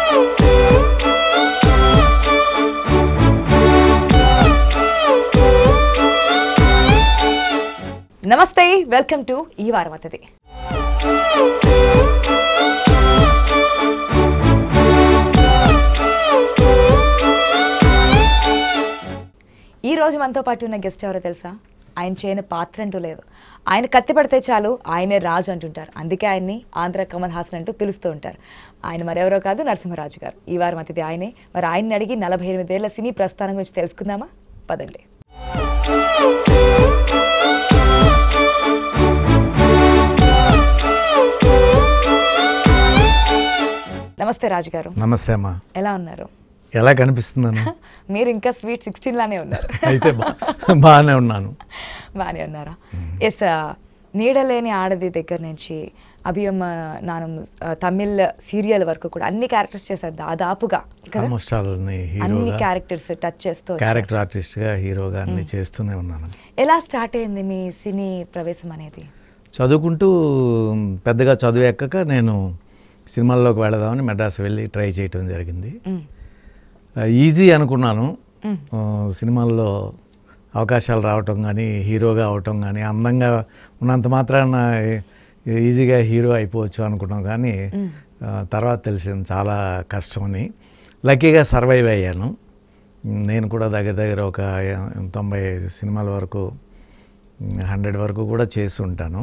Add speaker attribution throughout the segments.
Speaker 1: నమస్తే welcome to ఈ వారం అతిథి ఈ రోజు మనతో పాటు ఉన్న గెస్ట్ ఎవరో తెలుసా ఆయన చేయని పాత్ర అంటూ లేదు ఆయన కత్తి పడితే చాలు ఆయనే రాజు అంటుంటారు అందుకే ఆయన్ని ఆంధ్ర కమల్ హాసన్ అంటూ పిలుస్తూ ఉంటారు ఆయన మరెవరో కాదు నరసింహరాజు గారు ఈ వారం అతిథి ఆయనే మరి ఆయన్ని అడిగి నలభై ఎనిమిదేళ్ల సినీ ప్రస్థానం గురించి తెలుసుకుందామా పదండి నమస్తే రాజు గారు
Speaker 2: నమస్తే అమ్మా
Speaker 1: ఎలా ఉన్నారు
Speaker 2: ఎలా కనిపిస్తున్నాను
Speaker 1: మీరు ఇంకా స్వీట్ సిక్స్టీన్ లానే ఉన్నారు
Speaker 2: అయితే బా బాగానే ఉన్నాను
Speaker 1: బాగానే ఉన్నారా ఎస్ నీడలేని ఆడది దగ్గర నుంచి అభియమ్మ నానం ఆ, తమిళ్ సీరియల్ వరకు కూడా అన్ని క్యారెక్టర్స్ చేశారు దాదాపుగా కదా
Speaker 2: ఆల్మోస్ట్ ఆల్
Speaker 1: అన్ని
Speaker 2: హీరోగా
Speaker 1: క్యారెక్టర్స్ టచ్ చేస్తూ వచ్చారు.
Speaker 2: క్యారెక్టర్ ఆర్టిస్ట్గా హీరోగా అన్ని చేస్తూనే ఉన్నాను
Speaker 1: ఎలా స్టార్ట్ అయింది మీ సినీ ప్రవేశం అనేది
Speaker 2: చదువుకుంటూ పెద్దగా చదువు ఎక్కక నేను సినిమాల్లోకి వెళదామని మెడ్రాస్ వెళ్ళి ట్రై చేయటం జరిగింది
Speaker 1: మ్,
Speaker 2: ఈజీ అనుకున్నాను
Speaker 1: మ్,
Speaker 2: ఆ, సినిమాల్లో అవకాశాలు రావటం కానీ హీరోగా అవటం కానీ అందంగా ఉన్నంత మాత్రాన ఈజీగా హీరో అయిపోవచ్చు అనుకున్నాం కానీ
Speaker 1: మ్.
Speaker 2: ఆ, తర్వాత తెలిసింది చాలా కష్టమని లక్కీగా సర్వైవ్ అయ్యాను నేను కూడా దగ్గర దగ్గర ఒక తొంభై సినిమాల వరకు హండ్రెడ్ వరకు కూడా చేసి ఉంటాను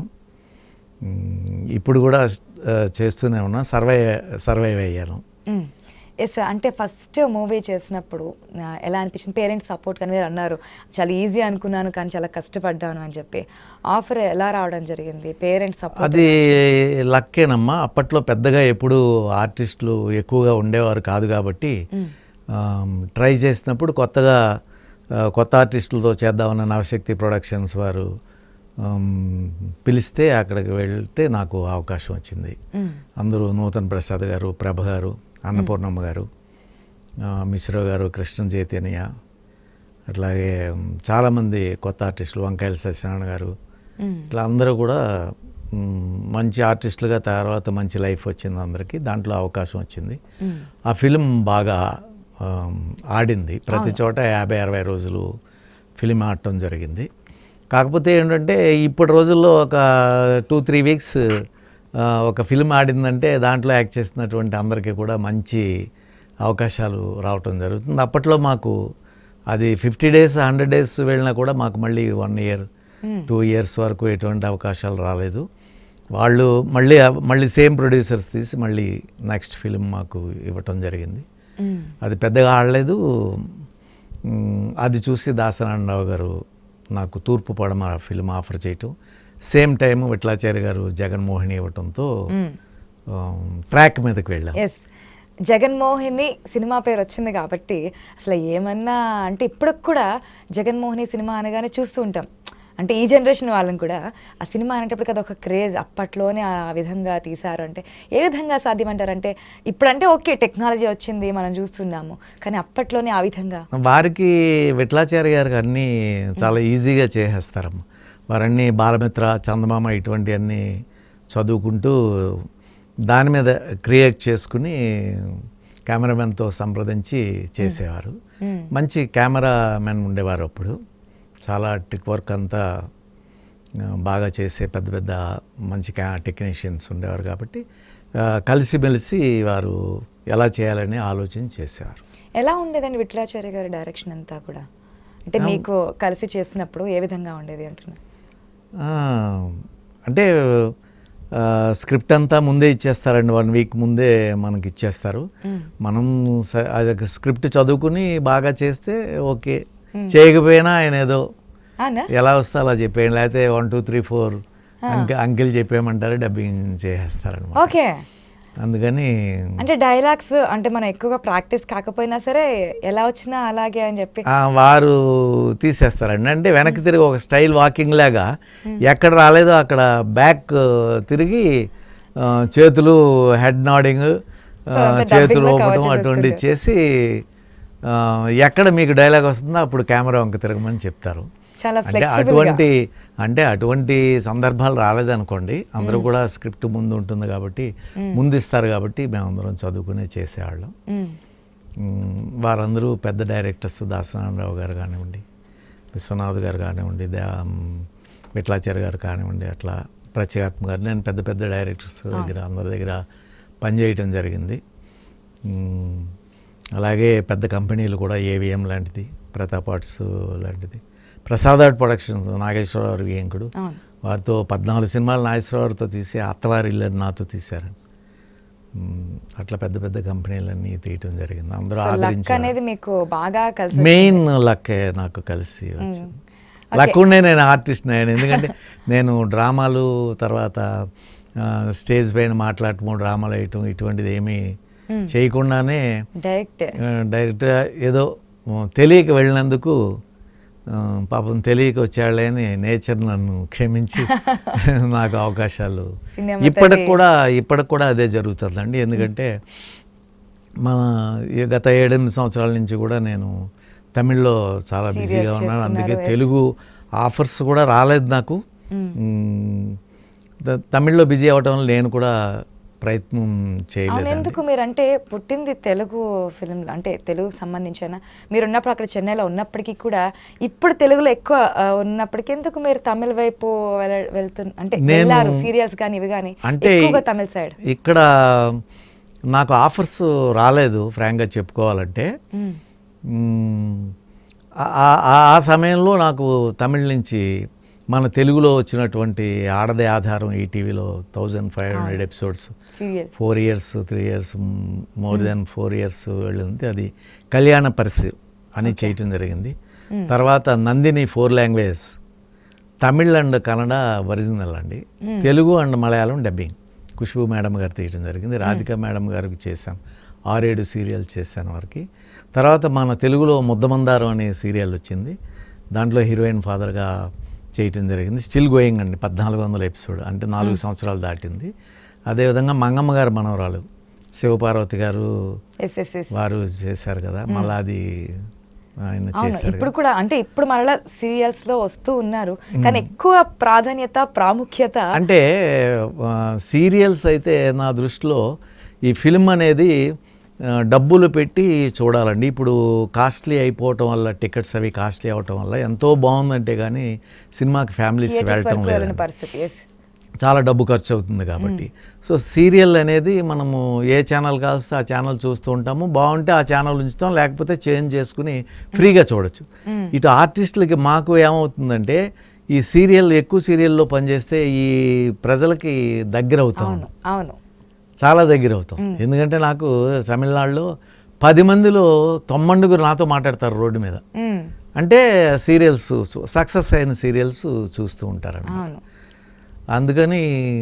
Speaker 2: మ్, ఇప్పుడు కూడా ఆ, చేస్తూనే ఉన్నా సర్వైవ్ సర్వైవ్ అయ్యాను
Speaker 1: మ్. ఎస్ అంటే ఫస్ట్ మూవీ చేసినప్పుడు ఆ, ఎలా అనిపించింది పేరెంట్స్ సపోర్ట్ కానీ మీరు అన్నారు చాలా ఈజీ అనుకున్నాను కానీ చాలా కష్టపడ్డాను అని చెప్పి ఆఫర్ ఎలా రావడం జరిగింది పేరెంట్స్ సపోర్ట్
Speaker 2: అది లక్కేనమ్మా అప్పట్లో పెద్దగా ఎప్పుడు ఆర్టిస్టులు ఎక్కువగా ఉండేవారు కాదు కాబట్టి ట్రై చేసినప్పుడు కొత్తగా ఆ, కొత్త ఆర్టిస్టులతో చేద్దామన్న నవశక్తి ప్రొడక్షన్స్ వారు ఆమ్, పిలిస్తే అక్కడికి వెళ్తే నాకు అవకాశం వచ్చింది అందరూ నూతన్ ప్రసాద్ గారు ప్రభ గారు అన్నపూర్ణమ్మ గారు ఆ, మిశ్రో గారు కృష్ణ చైతన్య అట్లాగే ఉమ్, చాలామంది కొత్త ఆర్టిస్టులు వంకాయల సత్యనారాయణ గారు ఇట్లా అందరూ కూడా మ్, మంచి ఆర్టిస్టులుగా తర్వాత మంచి లైఫ్ వచ్చింది అందరికీ దాంట్లో అవకాశం వచ్చింది ఆ ఫిలిం బాగా ఆమ్, ఆడింది ప్రతి చోట యాభై అరవై రోజులు ఫిలిం ఆడటం జరిగింది కాకపోతే ఏంటంటే ఇప్పటి రోజుల్లో ఒక టూ త్రీ వీక్స్ ఒక ఫిలిం ఆడిందంటే దాంట్లో యాక్ట్ చేసినటువంటి అందరికీ కూడా మంచి అవకాశాలు రావటం జరుగుతుంది అప్పట్లో మాకు అది ఫిఫ్టీ డేస్ హండ్రెడ్ డేస్ వెళ్ళినా కూడా మాకు మళ్ళీ వన్ ఇయర్ టూ ఇయర్స్ వరకు ఎటువంటి అవకాశాలు రాలేదు వాళ్ళు మళ్ళీ మళ్ళీ సేమ్ ప్రొడ్యూసర్స్ తీసి మళ్ళీ నెక్స్ట్ ఫిలిం మాకు ఇవ్వటం జరిగింది అది పెద్దగా ఆడలేదు మ్, అది చూసి దాసనారాయణరావు గారు నాకు తూర్పు పడమ ఫిలిం ఆఫర్ చేయటం సేమ్ టైం విట్లాచారి గారు జగన్మోహిని ఇవ్వటంతో ట్రాక్ మీదకి వెళ్ళాం
Speaker 1: ఎస్ జగన్మోహిని సినిమా పేరు వచ్చింది కాబట్టి అసలు ఏమన్నా అంటే ఇప్పటికి కూడా జగన్మోహిని సినిమా అనగానే చూస్తూ ఉంటాం అంటే ఈ జనరేషన్ వాళ్ళని కూడా ఆ సినిమా అనేటప్పటికి అది ఒక క్రేజ్ అప్పట్లోనే ఆ విధంగా తీశారు అంటే ఏ విధంగా సాధ్యమంటారంటే ఇప్పుడంటే ఓకే టెక్నాలజీ వచ్చింది మనం చూస్తున్నాము కానీ అప్పట్లోనే ఆ విధంగా
Speaker 2: వారికి విట్లాచారి గారికి అన్నీ చాలా ఈజీగా చేసేస్తారమ్మ వారన్నీ బాలమిత్ర చందమామ ఇటువంటివన్నీ చదువుకుంటూ దాని మీద క్రియేట్ చేసుకుని కెమెరామెన్తో సంప్రదించి చేసేవారు
Speaker 1: మ్మ్.
Speaker 2: మంచి కెమెరామెన్ ఉండేవారు అప్పుడు చాలా టిక్ వర్క్ అంతా ఆ, బాగా చేసే పెద్ద పెద్ద మంచి క్యా టెక్నీషియన్స్ ఉండేవారు కాబట్టి ఆ, కలిసిమెలిసి వారు ఎలా చేయాలని ఆలోచన చేసేవారు
Speaker 1: ఎలా ఉండేదండి విఠలాచార్య గారి డైరెక్షన్ అంతా కూడా అంటే మీకు కలిసి చేసినప్పుడు ఏ విధంగా ఉండేది అంటున్నా
Speaker 2: ఆ, అంటే ఆ, స్క్రిప్ట్ అంతా ముందే ఇచ్చేస్తారండి వన్ వీక్ ముందే మనకి ఇచ్చేస్తారు
Speaker 1: మ్మ్.
Speaker 2: మనం స- అది ఒక స్క్రిప్ట్ చదువుకుని బాగా చేస్తే ఓకే చేయకపోయినా ఆయన ఏదో
Speaker 1: అవునా
Speaker 2: ఎలా వస్తే అలా చెప్పేయండి లేకపోతే వన్ టూ త్రీ ఫోర్ అంక అంకిల్ చెప్పేయమంటారు డబ్బింగ్ చేసేస్తారనమాట
Speaker 1: ఓకే
Speaker 2: అందుకని
Speaker 1: అంటే డైలాగ్స్ అంటే మనం ఎక్కువగా ప్రాక్టీస్ కాకపోయినా సరే ఎలా వచ్చినా అలాగే అని చెప్పి
Speaker 2: ఆ, వారు తీసేస్తారండి అంటే వెనక్కి తిరిగి ఒక స్టైల్ వాకింగ్ లాగా ఎక్కడ రాలేదో అక్కడ బ్యాక్ తిరిగి ఆ, చేతులు హెడ్ నాడింగ్
Speaker 1: So, అంతా
Speaker 2: చేతులు
Speaker 1: dubbing లో cover
Speaker 2: ఊపడం అటువంటి
Speaker 1: చేసేస్తుండే.
Speaker 2: చేసి ఆ, ఎక్కడ మీకు డైలాగ్ వస్తుందో అప్పుడు కెమెరా వంక తిరగమని చెప్తారు
Speaker 1: చాలా
Speaker 2: అంటే
Speaker 1: flexible గా.
Speaker 2: అటువంటి అంటే అటువంటి సందర్భాలు రాలేదనుకోండి అందరూ కూడా స్క్రిప్ట్ ముందు ఉంటుంది కాబట్టి ముందు ఇస్తారు కాబట్టి మేమందరం చదువుకునే చేసేవాళ్ళం
Speaker 1: మ్మ్.
Speaker 2: మ్మ్, వారందరూ పెద్ద డైరెక్టర్స్ దాసనారాయణరావు గారు కానివ్వండి విశ్వనాథ్ గారు కానివ్వండి దే విట్లాచార్య గారు కానివ్వండి అట్లా ప్రత్యేగాత్మ గారు నేను పెద్ద పెద్ద డైరెక్టర్స్ దగ్గర అందరి దగ్గర పనిచేయటం జరిగింది మ్మ్, అలాగే పెద్ద కంపెనీలు కూడా ఏవిఎం లాంటిది ప్రతాప్ ఆర్ట్స్ లాంటిది ప్రసాద్ ఆర్ట్ ప్రొడక్షన్స్ నాగేశ్వరరావు వియంకుడు
Speaker 1: అవును
Speaker 2: వారితో పద్నాలుగు సినిమాలు నాగేశ్వరరావుతో తీసి అత్తవారి ఇల్లు నాతో తీశారండి మ్మ్. అట్లా పెద్ద పెద్ద కంపెనీలన్నీ తీయటం జరిగింది అందరూ
Speaker 1: సో లక్
Speaker 2: ఆదరించారు
Speaker 1: అనేది మీకు బాగా కలిసి
Speaker 2: మెయిన్ లక్కే నాకు కలిసి వచ్చింది లక్ ఉండే నేను ఆర్టిస్ట్ నేను ఎందుకంటే నేను డ్రామాలు తర్వాత ఆ, స్టేజ్ పైన మాట్లాడటము డ్రామాలు వేయటం ఇటువంటిది ఏమీ చేయకుండానే
Speaker 1: డైరెక్ట్
Speaker 2: ఆ, డైరెక్ట్ ఏదో ఆ, తెలియక వెళ్ళినందుకు ఆ, పాపం తెలియక వచ్చాళ్ళే అని నేచర్ నన్ను క్షమించి నాకు అవకాశాలు
Speaker 1: సినిమా
Speaker 2: ఇప్పటికి
Speaker 1: తల్లి-
Speaker 2: కూడా ఇప్పటికి కూడా అదే జరుగుతుందండి ఎందుకంటే మన ఈ గత ఏడెనిమిది సంవత్సరాల నుంచి కూడా నేను తమిళ్లో చాలా
Speaker 1: Serials
Speaker 2: బిజీగా ఉన్నాను అందుకే
Speaker 1: చేస్తున్నారు, yes.
Speaker 2: తెలుగు ఆఫర్స్ కూడా రాలేదు నాకు
Speaker 1: మ్మ్.
Speaker 2: మ్మ్. ద- తమిళ్లో బిజీ అవ్వటం వల్ల నేను కూడా ప్రయత్నం
Speaker 1: అవును
Speaker 2: చేయలేదు
Speaker 1: ఎందుకు మీరు అంటే పుట్టింది తెలుగు ఫిలిం అంటే తెలుగు సంబంధించిన మీరు ఉన్నప్పుడు అక్కడ చెన్నైలో ఉన్నప్పటికీ కూడా ఇప్పుడు తెలుగులో ఎక్కువ ఆ, ఉన్నప్పటికీ ఎందుకు మీరు తమిళ వైపు వెళ్ళ- వెళ్తున్న అంటే
Speaker 2: నేను-
Speaker 1: వెళ్ళారు సీరియల్స్ కానీ ఇవి కానీ
Speaker 2: అంటే
Speaker 1: ఎక్కువగా తమిళ సైడ్
Speaker 2: ఇక్కడ నాకు ఆఫర్స్ రాలేదు ఫ్రాంక్గా చెప్పుకోవాలంటే మ్మ్. ఆ- ఆ- ఆ- ఆ సమయంలో నాకు తమిళ నుంచి మన తెలుగులో వచ్చినటువంటి ఆడదే ఆధారం ఈ టీవీలో thousand five hundred episodes
Speaker 1: serial
Speaker 2: four years three years more than four years వెళ్ళింది అది కళ్యాణ పరిస్థితి అని చేయటం జరిగింది తర్వాత Nandini four language Tamil and Kannada original అండి Telugu and Malayalam dubbing Khushbu madam గారు తీయటం జరిగింది రాధిక మేడం గారికి చేశాం ఆరేడు సీరియల్ చేశాను వారికి తర్వాత మన తెలుగులో ముద్దమందారం అనే సీరియల్ వచ్చింది దాంట్లో హీరోయిన్ ఫాదర్గా చేయటం జరిగింది స్టిల్ గోయింగ్ అండి పద్నాలుగు వందల ఎపిసోడ్ అంటే నాలుగు సంవత్సరాలు దాటింది అదేవిధంగా మంగమ్మ గారు మనవరాలు శివపార్వతి గారు
Speaker 1: ఎస్ ఎస్ ఎస్
Speaker 2: వారు చేశారు కదా మళ్ళీ అది ఆయన
Speaker 1: అవును
Speaker 2: చేశారు
Speaker 1: ఇప్పుడు కూడా అంటే ఇప్పుడు మరలా సీరియల్స్ లో వస్తూ ఉన్నారు కానీ ఎక్కువ ప్రాధాన్యత ప్రాముఖ్యత
Speaker 2: అంటే సీరియల్స్ అయితే నా దృష్టిలో ఈ ఫిల్మ్ అనేది ఆ, డబ్బులు పెట్టి చూడాలండి ఇప్పుడు కాస్ట్లీ అయిపోవటం వల్ల టికెట్స్ అవి కాస్ట్లీ అవటం వల్ల ఎంతో బాగుందంటే కానీ సినిమాకి ఫ్యామిలీస్
Speaker 1: థియేటర్స్
Speaker 2: వెళ్ళటం
Speaker 1: వరకు వెళ్ళిన
Speaker 2: లేదు
Speaker 1: పరిస్థితి ఎస్
Speaker 2: చాలా డబ్బు ఖర్చు అవుతుంది కాబట్టి సో సీరియల్ అనేది మనము ఏ ఛానల్ కావస్తే ఆ ఛానల్ చూస్తూ ఉంటాము బాగుంటే ఆ ఛానల్ ఉంచుతాం లేకపోతే చేంజ్ చేసుకుని ఫ్రీగా చూడొచ్చు ఇటు ఆర్టిస్టులకి మాకు ఏమవుతుందంటే ఈ సీరియల్ ఎక్కువ సీరియల్లో పనిచేస్తే ఈ ప్రజలకి దగ్గర అవుతాం
Speaker 1: అవును అవును
Speaker 2: చాలా దగ్గర అవుతాం ఎందుకంటే నాకు తమిళనాడులో పది మందిలో తొమ్మండుగురు నాతో మాట్లాడతారు రోడ్డు మీద
Speaker 1: మ్మ్.
Speaker 2: అంటే సీరియల్స్ సక్సెస్ అయిన సీరియల్స్ చూస్తూ ఉంటారండి
Speaker 1: అవును
Speaker 2: అందుకని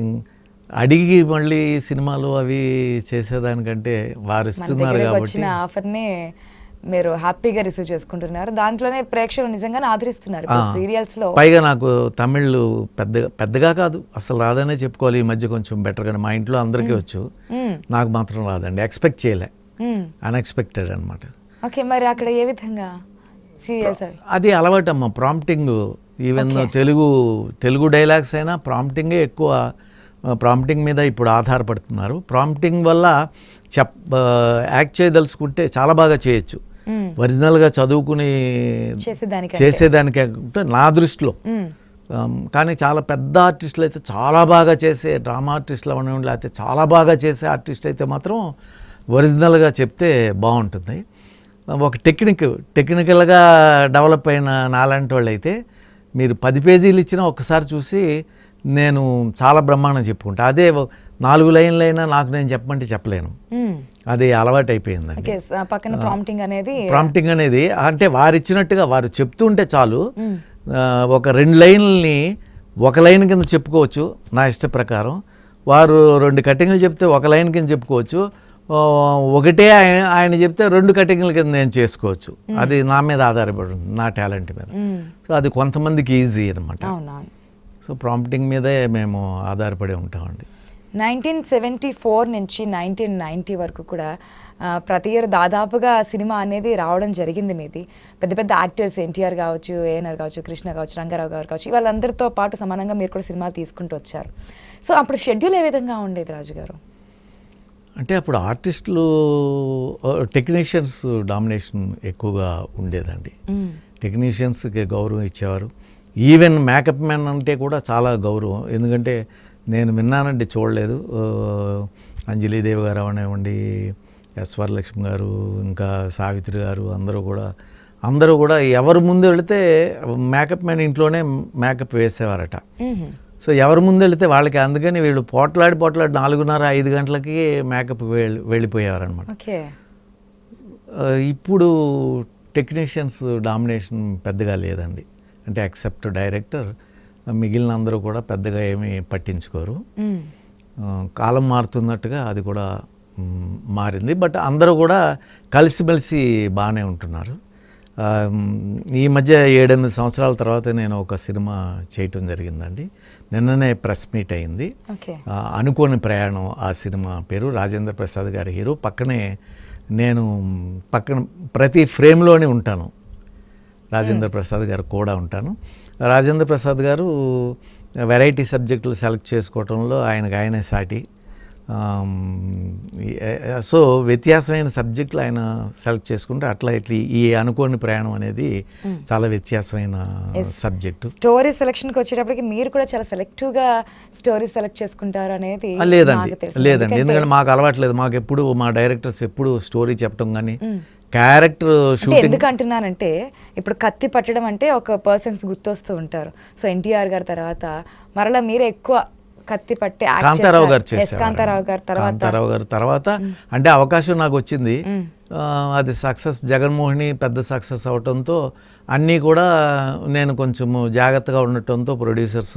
Speaker 2: అడిగి మళ్ళీ సినిమాలు అవి చేసేదానికంటే వారు
Speaker 1: మన
Speaker 2: ఇస్తున్నారు
Speaker 1: దగ్గరకు
Speaker 2: కాబట్టి
Speaker 1: వచ్చిన ఆఫర్ ని మీరు హ్యాపీగా రిసీవ్ చేసుకుంటున్నారు దాంట్లోనే ప్రేక్షకులు నిజంగానే ఆదరిస్తున్నారు
Speaker 2: ఆ,
Speaker 1: సీరియల్స్ లో
Speaker 2: పైగా నాకు తమిళ్ పెద్దగా పెద్దగా కాదు అసలు రాదనే చెప్పుకోవాలి ఈ మధ్య కొంచెం బెటర్గా మా ఇంట్లో అందరికీ వచ్చు
Speaker 1: మ్మ్.
Speaker 2: నాకు మాత్రం రాదండి ఎక్స్పెక్ట్ చేయలే
Speaker 1: మ్మ్.
Speaker 2: అన్ఎక్స్పెక్టెడ్ అనమాట
Speaker 1: ఓకే మరి అక్కడ ఏ విధంగా సీరియల్స్ అవి
Speaker 2: అది అలవాటు అమ్మ prompting even
Speaker 1: Okay.
Speaker 2: Telugu Telugu dialogues అయినా ప్రాంప్టింగే ఎక్కువ ప్రాంప్టింగ్ మీద ఇప్పుడు ఆధారపడుతున్నారు ప్రాంప్టింగ్ వల్ల చెప్ యాక్ట్ చేయదలుచుకుంటే చాలా బాగా చేయొచ్చు
Speaker 1: మ్మ్.
Speaker 2: ఒరిజినల్గా చదువుకుని
Speaker 1: చేసేదానికంటే.
Speaker 2: చేసేదానికి అంటే నా దృష్టిలో
Speaker 1: మ్మ్.
Speaker 2: ఆమ్, కానీ చాలా పెద్ద ఆర్టిస్టులు అయితే చాలా బాగా చేసే డ్రామా ఆర్టిస్టులు అవనివ్వండి లేకపోతే చాలా బాగా చేసే ఆర్టిస్ట్ అయితే మాత్రం ఒరిజినల్గా చెప్తే బాగుంటుంది ఒక టెక్నిక్ టెక్నికల్గా డెవలప్ అయిన నాలాంటి వాళ్ళు అయితే మీరు పది పేజీలు ఇచ్చినా ఒక్కసారి చూసి నేను చాలా బ్రహ్మాండం చెప్పుకుంటా అదే ఓ నాలుగు లైన్లు అయినా నాకు నేను చెప్పమంటే చెప్పలేను
Speaker 1: మ్మ్.
Speaker 2: అది అలవాటు అయిపోయిందండి
Speaker 1: ఓకే స- పక్కన ప్రాంప్టింగ్ అనేది
Speaker 2: ప్రాంప్టింగ్ అనేది అంటే వారు ఇచ్చినట్టుగా వారు చెప్తుంటే చాలు
Speaker 1: మ్మ్.
Speaker 2: ఆ, ఒక రెండు లైన్లని ఒక లైన్ కింద చెప్పుకోవచ్చు నా ఇష్ట ప్రకారం వారు రెండు కటింగ్లు చెప్తే ఒక లైన్ కింద చెప్పుకోవచ్చు ఆ, ఒకటే ఆయన ఆయన చెప్తే రెండు కటింగ్ల కింద నేను చేసుకోవచ్చు అది నా మీద ఆధారపడి ఉంటుంది నా టాలెంట్ మీద
Speaker 1: మ్మ్.
Speaker 2: సో అది కొంతమందికి ఈజీ అనమాట
Speaker 1: అవునవును
Speaker 2: సో ప్రాంప్టింగ్ మీదే మేము ఆధారపడి ఉంటామండి
Speaker 1: నైన్టీన్ సెవెంటీ ఫోర్ నుంచి నైన్టీన్ నైంటీ వరకు కూడా ఆ, ప్రతి ఇయర్ దాదాపుగా సినిమా అనేది రావడం జరిగింది మీది పెద్ద పెద్ద యాక్టర్స్ ఎన్టీఆర్ కావచ్చు ఏఎన్ఆర్ కావచ్చు కృష్ణ కావచ్చు రంగారావు గారు కావచ్చు వాళ్ళందరితో పాటు సమానంగా మీరు కూడా సినిమాలు తీసుకుంటూ వచ్చారు సో అప్పుడు షెడ్యూల్ ఏ విధంగా ఉండేది రాజు గారు
Speaker 2: అంటే అప్పుడు ఆర్టిస్టులు టెక్నీషియన్స్ డామినేషన్ ఎక్కువగా ఉండేదండి
Speaker 1: మ్మ్.
Speaker 2: టెక్నీషియన్స్కి గౌరవం ఇచ్చేవారు ఈవెన్ మేకప్ మ్యాన్ అంటే కూడా చాలా గౌరవం ఎందుకంటే నేను విన్నానండి చూడలేదు ఆ, అంజలీదేవి గారు అవనివ్వండి ఎస్ వరలక్ష్మి గారు ఇంకా సావిత్రి గారు అందరూ కూడా అందరూ కూడా ఎవరు ముందు వెళితే మేకప్ మ్యాన్ ఇంట్లోనే మేకప్ వేసేవారట
Speaker 1: మ్మ్.
Speaker 2: సో ఎవరు ముందు వెళితే వాళ్ళకి అందుకని వీళ్ళు పోట్లాడి పోట్లాడి నాలుగున్నర ఐదు గంటలకి మేకప్ వెళ్ళి వెళ్ళిపోయేవారనమాట
Speaker 1: ఓకే
Speaker 2: ఆ, ఇప్పుడు టెక్నీషియన్స్ డామినేషన్ పెద్దగా లేదండి అంటే ఎక్సెప్ట్ డైరెక్టర్ మిగిలిన అందరూ కూడా పెద్దగా ఏమీ పట్టించుకోరు
Speaker 1: మ్మ్.
Speaker 2: ఆ, కాలం మారుతున్నట్టుగా అది కూడా మ్, మారింది బట్ అందరూ కూడా కలిసిమెలిసి బాగానే ఉంటున్నారు ఆ, మ్, ఈ మధ్య ఏడెనిమిది సంవత్సరాల తర్వాత నేను ఒక సినిమా చేయటం జరిగిందండి నిన్ననే ప్రెస్ మీట్ అయింది
Speaker 1: ఓకే
Speaker 2: ఆ, అనుకోని ప్రయాణం ఆ సినిమా పేరు రాజేంద్ర ప్రసాద్ గారి హీరో పక్కనే నేను పక్కన ప్రతి ఫ్రేమ్లోనే ఉంటాను రాజేంద్ర ప్రసాద్ గారు కూడా ఉంటాను రాజేంద్ర ప్రసాద్ గారు వెరైటీ సబ్జెక్టులు సెలెక్ట్ చేసుకోవటంలో ఆయనకు ఆయనే సాటి ఆమ్, ఈ- సో వ్యత్యాసమైన సబ్జెక్టులు ఆయన సెలెక్ట్ చేసుకుంటే అట్లా ఇట్లా ఈ అనుకోని ప్రయాణం అనేది చాలా వ్యత్యాసమైన
Speaker 1: Yes.
Speaker 2: సబ్జెక్టు
Speaker 1: స్టోరీ సెలక్షన్కి వచ్చేటప్పటికి మీరు కూడా చాలా సెలెక్టివ్ గా స్టోరీ సెలెక్ట్ చేసుకుంటారు అనేది
Speaker 2: ఆ, లేదండి
Speaker 1: నాకు తెలుసు.
Speaker 2: లేదండి ఎందుకంటే మాకు అలవాట్లేదు మాకు ఎప్పుడు మా డైరెక్టర్స్ ఎప్పుడు స్టోరీ చెప్పడం కానీ
Speaker 1: మ్మ్.
Speaker 2: క్యారెక్టర్
Speaker 1: అంటే
Speaker 2: షూటింగ్
Speaker 1: ఎందుకు అంటున్నానంటే ఇప్పుడు కత్తి పట్టడం అంటే ఒక పర్సన్స్ గుర్తొస్తూ ఉంటారు సో ఎన్టీఆర్ గారి తర్వాత మరలా మీరే ఎక్కువ కత్తి పట్టి act
Speaker 2: కాంతారావు గారు
Speaker 1: చేశారు. Yes,
Speaker 2: చేశారు
Speaker 1: కాంతారావు గారి తర్వాత
Speaker 2: కాంతారావు గారి తర్వాత అంటే అవకాశం నాకు వచ్చింది
Speaker 1: మ్మ్.
Speaker 2: ఆ, అది సక్సెస్ జగన్మోహిని పెద్ద సక్సెస్ అవటంతో అన్నీ కూడా నేను కొంచెము జాగ్రత్తగా ఉండటంతో ప్రొడ్యూసర్స్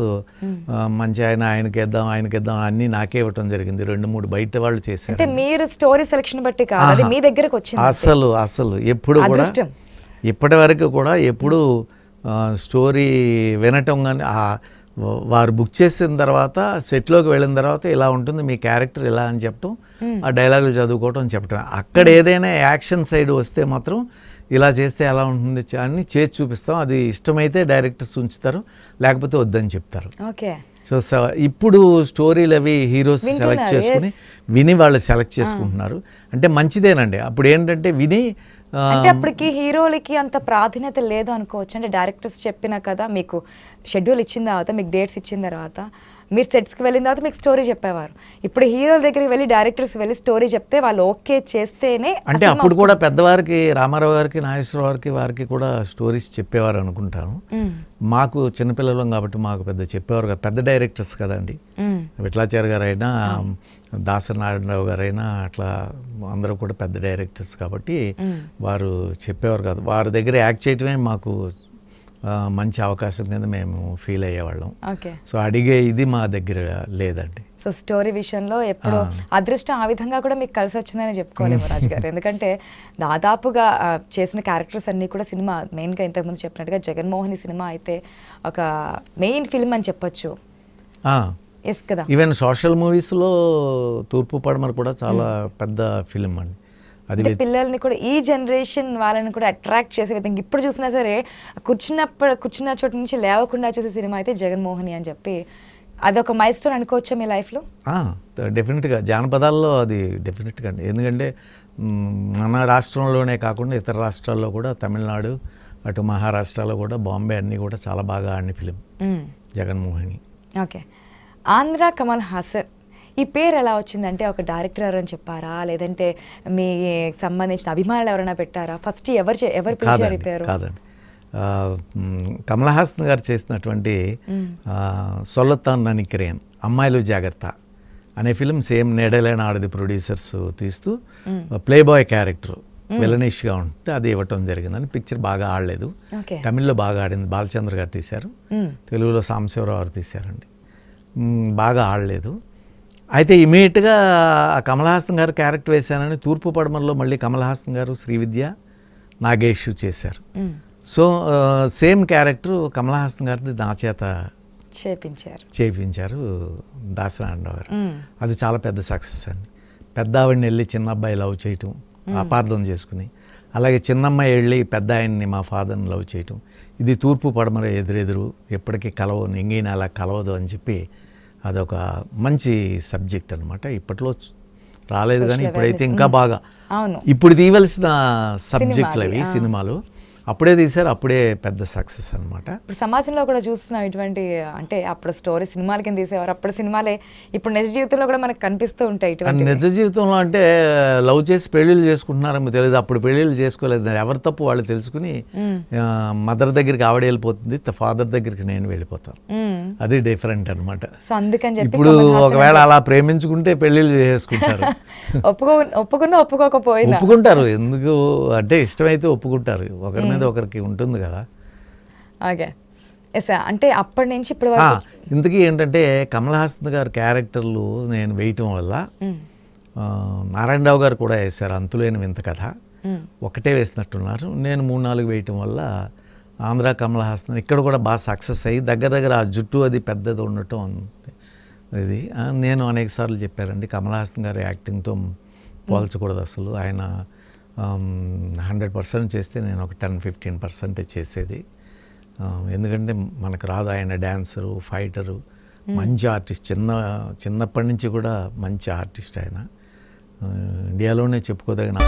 Speaker 2: మంచి ఆయన ఆయనకేద్దాం ఆయనకేద్దాం అన్నీ నాకే ఇవ్వటం జరిగింది రెండు మూడు బయట వాళ్ళు చేశారు
Speaker 1: అంటే మీరు స్టోరీ సెలక్షన్ బట్టి కాదు అది
Speaker 2: ఆహా.
Speaker 1: మీ దగ్గరకు వచ్చింది అంతే.
Speaker 2: అసలు అసలు ఎప్పుడు కూడా
Speaker 1: అదృష్టం.
Speaker 2: ఇప్పటి వరకు కూడా ఎప్పుడు ఆ, స్టోరీ వినటం కానీ ఆ వా- వారు బుక్ చేసిన తర్వాత సెట్లోకి వెళ్ళిన తర్వాత ఇలా ఉంటుంది మీ క్యారెక్టర్ ఇలా అని చెప్పటం ఆ డైలాగులు చదువుకోవటం చెప్పటం అక్కడ ఏదైనా యాక్షన్ సైడ్ వస్తే మాత్రం ఇలా చేస్తే ఎలా ఉంటుంది చ- అని చేసి చూపిస్తాం అది ఇష్టమైతే డైరెక్టర్స్ ఉంచుతారు లేకపోతే వద్దని చెప్తారు
Speaker 1: ఓకే
Speaker 2: సో స- ఇప్పుడు స్టోరీలు అవి హీరోస్
Speaker 1: వింటున్నారు,
Speaker 2: సెలెక్ట్ చేసుకుని విని వాళ్ళు సెలెక్ట్ చేసుకుంటున్నారు అంటే మంచిదేనండి అప్పుడు ఏంటంటే విని ఆ,
Speaker 1: అంటే అప్పటికి హీరోలకి అంత ప్రాధాన్యత లేదు అనుకోవచ్చు అంటే డైరెక్టర్స్ చెప్పిన కదా మీకు షెడ్యూల్ ఇచ్చిన తర్వాత మీకు డేట్స్ ఇచ్చిన తర్వాత మీరు సెట్స్కి వెళ్ళిన తర్వాత మీకు స్టోరీ చెప్పేవారు ఇప్పుడు హీరోల దగ్గరికి వెళ్ళి డైరెక్టర్స్ వెళ్ళి స్టోరీ చెప్తే వాళ్ళు ఓకే చేస్తేనే ఆ
Speaker 2: అంటే
Speaker 1: సినిమా
Speaker 2: అప్పుడు
Speaker 1: వస్తుంది.
Speaker 2: కూడా పెద్దవారికి రామారావు గారికి నాగేశ్వరరావు గారికి వారికి కూడా స్టోరీస్ చెప్పేవారు అనుకుంటాను
Speaker 1: మ్మ్.
Speaker 2: మాకు చిన్నపిల్లలం కాబట్టి మాకు పెద్ద చెప్పేవారు కదా పెద్ద డైరెక్టర్స్ కదండి
Speaker 1: మ్మ్.
Speaker 2: విట్లాచారి గారైనా దాసరి నారాయణరావు గారైనా అట్లా అందరూ కూడా పెద్ద డైరెక్టర్స్ కాబట్టి
Speaker 1: మ్మ్.
Speaker 2: వారు చెప్పేవారు కాదు వారి దగ్గర యాక్ట్ చేయటమే మాకు ఆ, మంచి అవకాశం కింద మేము ఫీల్ అయ్యేవాళ్ళం
Speaker 1: ఓకే
Speaker 2: సో అడిగే ఇది మా దగ్గర లేదండి
Speaker 1: సో స్టోరీ విషయంలో ఎప్పుడు
Speaker 2: ఆ.
Speaker 1: అదృష్టం ఆ విధంగా కూడా మీకు కలిసి వచ్చిందని చెప్పుకోలేము రాజు గారు ఎందుకంటే దాదాపుగా ఆ, చేసిన క్యారెక్టర్స్ అన్నీ కూడా సినిమా మెయిన్గా ఇంతకుముందు చెప్పినట్టుగా జగన్మోహిని సినిమా అయితే ఒక మెయిన్ ఫిల్మ్ అని చెప్పొచ్చు ఎస్ కదా
Speaker 2: ఈవెన్ సోషల్ మూవీస్లో తూర్పు పడమర కూడా చాలా పెద్ద ఫిలిం అండి అది
Speaker 1: అంటే పిల్లల్ని కూడా ఈ జనరేషన్ వాళ్ళని కూడా అట్రాక్ట్ చేసే విధంగా ఇప్పుడు చూసినా సరే కూర్చున్నప్పుడు కూర్చున్న చోటు నుంచి లేవకుండా చూసే సినిమా అయితే జగన్మోహిని అని చెప్పి అదొక మైల్ స్టోన్ అనుకోవచ్చా మీ లైఫ్లో
Speaker 2: డెఫినెట్గా జానపదాల్లో అది డెఫినెట్గా అండి ఎందుకంటే మ్, మన రాష్ట్రంలోనే కాకుండా ఇతర రాష్ట్రాల్లో కూడా తమిళనాడు అటు మహారాష్ట్రలో కూడా బాంబే అన్నీ కూడా చాలా బాగా ఆడిన ఫిలిం జగన్మోహిని
Speaker 1: ఓకే ఆంధ్ర కమల్ హాసన్ ఈ పేరు ఎలా వచ్చిందంటే ఒక డైరెక్టర్ ఎవరైనా చెప్పారా లేదంటే మీ సంబంధించిన అభిమానులు ఎవరైనా పెట్టారా ఫస్ట్ ఎవరు చే- ఎవరు పిలిచారు ఈ
Speaker 2: కాదండి
Speaker 1: పేరు
Speaker 2: కాదండి ఆ, మ్, కమల్ హాసన్ గారు చేసినటువంటి
Speaker 1: మ్.
Speaker 2: ఆ, సొల్లతాన్ ననికిరేన్ అమ్మాయిలు జాగ్రత్త అనే ఫిలిం సేమ్ నేడలేని ఆడది ప్రొడ్యూసర్స్ తీస్తూ
Speaker 1: మ్.
Speaker 2: ప్లే బాయ్ క్యారెక్టర్ విలనిష్గా ఉంటే అది ఇవ్వటం జరిగిందని పిక్చర్ బాగా ఆడలేదు
Speaker 1: ఓకే
Speaker 2: తమిళ్లో బాగా ఆడింది బాలచంద్ర గారు తీశారు
Speaker 1: మ్.
Speaker 2: తెలుగులో సాంబశివరావు గారు తీశారండి మ్, బాగా ఆడలేదు అయితే ఇమీడియట్గా కమల్ హాసన్ గారు క్యారెక్టర్ వేశానని తూర్పు పడమరలో మళ్ళీ కమల్ హాసన్ గారు శ్రీవిద్య నాగేష్ చేశారు
Speaker 1: మ్.
Speaker 2: So same character Kamal Haasan గారిది నా చేత
Speaker 1: చేపించారు
Speaker 2: చేయించారు దాసనారాయణ గారు
Speaker 1: మ్మ్.
Speaker 2: అది చాలా పెద్ద సక్సెస్ అండి పెద్ద ఆవిడని వెళ్ళి చిన్న అబ్బాయి లవ్ చేయటం అపార్థం చేసుకుని అలాగే చిన్నమ్మాయి వెళ్ళి పెద్ద ఆయన్ని మా ఫాదర్ని లవ్ చేయటం ఇది తూర్పు పడమర ఎదురెదురు ఎప్పటికీ కలవ ఎంగిన అలా కలవదు అని చెప్పి అదొక మంచి సబ్జెక్ట్ అనమాట ఇప్పట్లో చ- రాలేదు కానీ
Speaker 1: Social
Speaker 2: ఇప్పుడైతే
Speaker 1: awareness.
Speaker 2: ఇంకా
Speaker 1: మ్మ్.
Speaker 2: బాగా
Speaker 1: అవును
Speaker 2: ఇప్పుడు తీయవలసిన సబ్జెక్టులు అవి
Speaker 1: సినిమాలు, ఆ.
Speaker 2: సినిమాలు అప్పుడే తీశారు అప్పుడే పెద్ద సక్సెస్ అనమాట
Speaker 1: ఇప్పుడు సమాజంలో కూడా చూస్తున్నాం ఇటువంటి అంటే అప్పుడు స్టోరీ సినిమాల కింద తీసేవారు అప్పుడు సినిమాలే ఇప్పుడు నిజ జీవితంలో కూడా మనకు కనిపిస్తూ ఉంటాయి
Speaker 2: అండ్
Speaker 1: ఇటువంటి
Speaker 2: నిజ జీవితంలో అంటే లవ్ చేసి పెళ్ళిళ్ళు చేసుకుంటున్నారేమో తెలియదు అప్పుడు పెళ్ళిళ్ళు చేసుకోలేదు ఎవరి తప్పు వాళ్ళు తెలుసుకుని మదర్ దగ్గరికి ఆవిడ వెళ్ళిపోతుంది ఫాదర్ దగ్గరికి నేను వెళ్ళిపోతాను అది డిఫరెంట్ అనమాట
Speaker 1: సో అందుకని చెప్పి
Speaker 2: ఇప్పుడు
Speaker 1: కమల్ హాసన్
Speaker 2: ఒకవేళ అలా ప్రేమించుకుంటే పెళ్ళిళ్ళు చేసుకుంటారు
Speaker 1: ఒప్పుకో ఒప్పుకున్నా ఒప్పుకోకపోయినా
Speaker 2: ఒప్పుకుంటారు ఎందుకు అంటే ఇష్టమైతే ఒప్పుకుంటారు ఒకరి మీద ఒకరికి ఉంటుంది కదా
Speaker 1: ఓకే ఎస్ అంటే అప్పటి నుంచి ఇప్పటి
Speaker 2: ఆ,
Speaker 1: వరకు
Speaker 2: ఇంతకీ ఏంటంటే కమల్ హాసన్ గారి క్యారెక్టర్లు నేను వేయటం వల్ల
Speaker 1: మ్మ్.
Speaker 2: ఆ, నారాయణరావు గారు కూడా వేశారు అంతులేని వింత కథ
Speaker 1: మ్మ్.
Speaker 2: ఒకటే వేసినట్టున్నారు నేను మూడు నాలుగు వేయటం వల్ల ఆంధ్ర కమల్ హాసన్ ఇక్కడ కూడా బాగా సక్సెస్ అయ్యి దగ్గర దగ్గర ఆ జుట్టు అది పెద్దది ఉండటం అంతే. ఇది ఆ, నేను అనేక సార్లు చెప్పారండి కమల్ హాసన్ గారి యాక్టింగ్తో పోల్చకూడదు అసలు ఆయన హండ్రెడ్ పర్సెంట్ చేస్తే నేను ఒక టెన్ ఫిఫ్టీన్ పర్సెంటే చేసేది ఆ, ఎందుకంటే మనకు రాదు ఆయన డ్యాన్సరు ఫైటరు మంచి ఆర్టిస్ట్ చిన్న చిన్నప్పటి నుంచి కూడా మంచి ఆర్టిస్ట్ ఆయన ఆ, ఇండియాలోనే చెప్పుకోదగిన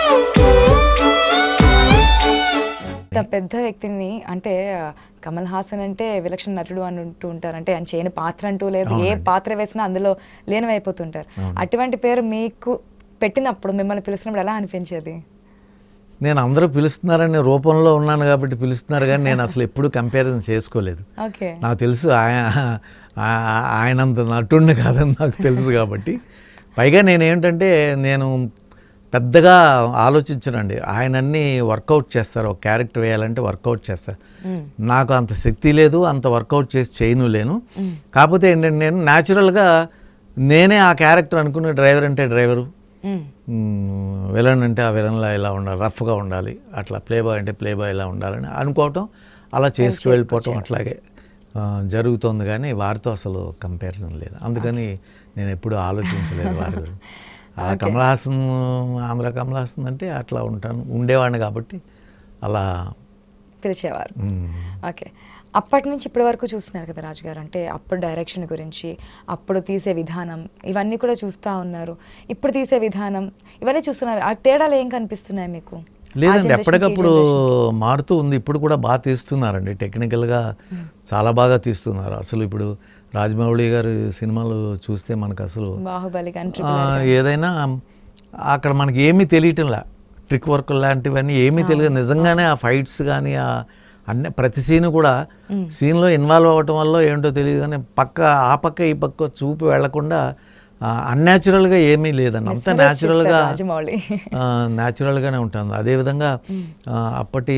Speaker 1: ఇంత పెద్ద వ్యక్తిని అంటే ఆ, కమల్ హాసన్ అంటే విలక్షణ నటుడు అని అంటూ ఉంటారు అంటే ఆయన చేయని పాత్ర అంటూ లేదు ఏ
Speaker 2: అవునండి.
Speaker 1: పాత్ర వేసినా అందులో లీనమైపోతుంటారు
Speaker 2: అవును.
Speaker 1: అటువంటి పేరు మీకు పెట్టినప్పుడు మిమ్మల్ని పిలిచినప్పుడు ఎలా అనిపించేది
Speaker 2: నేను అందరూ పిలుస్తున్నారనే రూపంలో ఉన్నాను కాబట్టి పిలుస్తున్నారు కానీ నేను అసలు ఎప్పుడూ కంపారిజన్ చేసుకోలేదు
Speaker 1: ఓకే
Speaker 2: నాకు తెలుసు ఆయన ఆ- ఆయనంత నటుండి కాదని నాకు తెలుసు కాబట్టి పైగా నేను ఏంటంటే నేను పెద్దగా ఆలోచించనండి ఆయన అన్నీ వర్కౌట్ చేస్తారు ఒక క్యారెక్టర్ వేయాలంటే వర్కౌట్ చేస్తారు
Speaker 1: మ్మ్.
Speaker 2: నాకు అంత శక్తి లేదు అంత వర్కౌట్ చేసి చేయను లేను
Speaker 1: మ్మ్.
Speaker 2: కాకపోతే ఏంటంటే నేను న్యాచురల్గా నేనే ఆ క్యారెక్టర్ అనుకునే డ్రైవర్ అంటే డ్రైవరు
Speaker 1: మ్మ్.
Speaker 2: విలన్ అంటే ఆ విలన్లా ఇలా ఉండాలి రఫ్గా ఉండాలి అట్లా ప్లే బాయ్ అంటే ప్లే బాయ్ ఇలా ఉండాలని అనుకోవటం అలా చేసుకు వెళ్ళిపోవటం అట్లాగే ఆ, జరుగుతోంది కానీ వారితో అసలు కంపారిజన్ లేదు అందుకని నేను ఎప్పుడూ ఆలోచించలేదు వారి గురించి ఆ కమల్ హాసన్ ఆంధ్ర కమల్ హాసన్ అంటే అట్లా ఉంటాను ఉండేవాడిని కాబట్టి అలా
Speaker 1: పిలిచేవారు
Speaker 2: మ్,
Speaker 1: ఓకే అప్పటి నుంచి ఇప్పటి వరకు చూస్తున్నారు కదా రాజు గారు అంటే అప్పుడు డైరెక్షన్ గురించి అప్పుడు తీసే విధానం ఇవన్నీ కూడా చూస్తూ ఉన్నారు ఇప్పుడు తీసే విధానం ఇవన్నీ చూస్తున్నారు ఆ తేడాలు ఏం కనిపిస్తున్నాయి మీకు ఆ
Speaker 2: లేదండి
Speaker 1: generation కి ఈ
Speaker 2: ఎప్పటికప్పుడు
Speaker 1: generation
Speaker 2: మారుతూ ఉంది ఇప్పుడు కూడా బాగా తీస్తున్నారండి టెక్నికల్గా చాలా బాగా తీస్తున్నారు అసలు ఇప్పుడు రాజమౌళి గారి సినిమాలు చూస్తే మనకు అసలు
Speaker 1: కి. బాహుబలి కానీ
Speaker 2: ఆ,
Speaker 1: ట్రిపుల్ ఆర్ కానీ.
Speaker 2: ఏదైనా అక్కడ మనకి ఏమీ తెలియటంలా ట్రిక్ వర్క్ లాంటివన్నీ ఏమీ తెలియదు నిజంగానే ఆ ఫైట్స్ కానీ ఆ అన్ని ప్రతి సీన్ కూడా సీన్లో ఇన్వాల్వ్ అవ్వటం వల్ల ఏంటో తెలియదు కానీ పక్క ఆ పక్క ఈ పక్క చూపి వెళ్లకుండా అన్యాచురల్గా ఏమీ లేదండి అంతా
Speaker 1: Mesmerize
Speaker 2: న్యాచురల్గా
Speaker 1: చేస్తారు రాజమౌళి
Speaker 2: న్యాచురల్గానే ఉంటుంది అదేవిధంగా ఆ, అప్పటి